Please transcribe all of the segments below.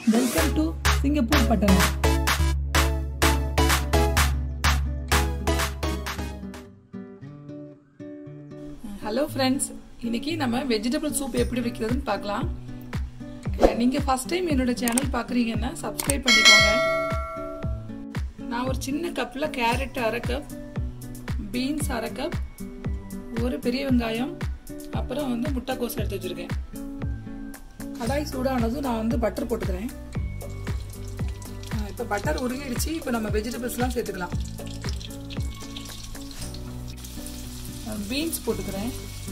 welcome to Singapore Pattanam hello friends இன்னைக்கு நம்ம vegetable soup எப்படி வைக்கிறதுன்னு பார்க்கலாம் நீங்கள் ஃபர்ஸ்ட் டைம் என்னோட சேனல் பார்க்குறீங்கன்னா சப்ஸ்கிரைப் பண்ணிக்கோங்க நான் ஒரு சின்ன கப்பில் கேரட் அரை கப் பீன்ஸ் அரை கப் ஒரு பெரிய வெங்காயம் அப்புறம் வந்து முட்டைக்கோஸ் எடுத்து வச்சுருக்கேன் கடாய் சூடானதும் நான் வந்து பட்டர் போட்டுக்கிறேன் இப்போ பட்டர் உருகிடுச்சு இப்போ நம்ம வெஜிடபிள்ஸ்லாம் சேர்த்துக்கலாம் பீன்ஸ் போட்டுக்கிறேன்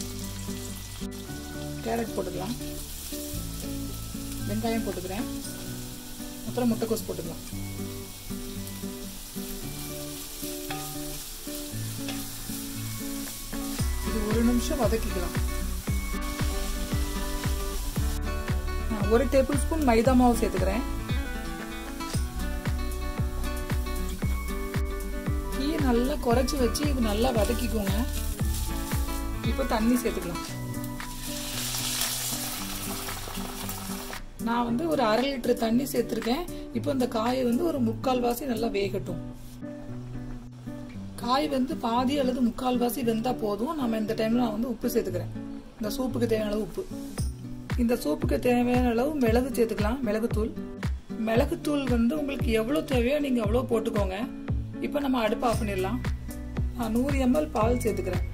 கேரட் போட்டுக்கலாம் வெங்காயம் போட்டுக்கிறேன் அப்புறம் முட்டைக்கோஸ் போட்டுக்கலாம் இது ஒரு நிமிஷம் வதக்கிக்கலாம் ஒரு டேபிள் ஸ்பூன் மைதா மாவு சேர்த்துக்கிறேன் தீயை நல்லா குறைச்சி வச்சு இது நல்லா வதக்கிக்கோங்க இப்போ தண்ணி சேர்த்துக்கலாம் நான் வந்து ஒரு அரை லிட்டர் தண்ணி சேர்த்துருக்கேன் இப்போ இந்த காயை வந்து ஒரு முக்கால் வாசி நல்லா வேகட்டும் காய் வந்து பாதி அல்லது முக்கால் வாசி வெந்தா போதும் நம்ம இந்த டைம்ல நான் வந்து உப்பு சேர்த்துக்கிறேன் இந்த சூப்புக்கு தேவையான அளவு உப்பு இந்த சூப்புக்கு தேவையான அளவு மிளகு சேர்த்துக்கலாம் மிளகுத்தூள் மிளகுத்தூள் வந்து உங்களுக்கு எவ்வளோ தேவையோ நீங்கள் அவ்வளோ போட்டுக்கோங்க இப்போ நம்ம அடுப்பு ஆஃப் பண்ணிடலாம் நான் நூறு எம்எல் பால் சேர்த்துக்கிறேன்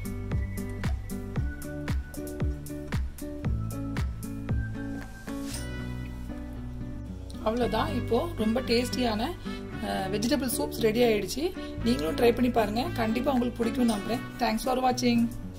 அவ்வளோதான் இப்போ ரொம்ப டேஸ்டியான வெஜிடபிள் சூப்ஸ் ரெடி ஆயிடுச்சு நீங்களும் ட்ரை பண்ணி பாருங்க கண்டிப்பாக உங்களுக்கு பிடிக்கும் நம்புறேன் தேங்க்ஸ் ஃபார் வாட்சிங்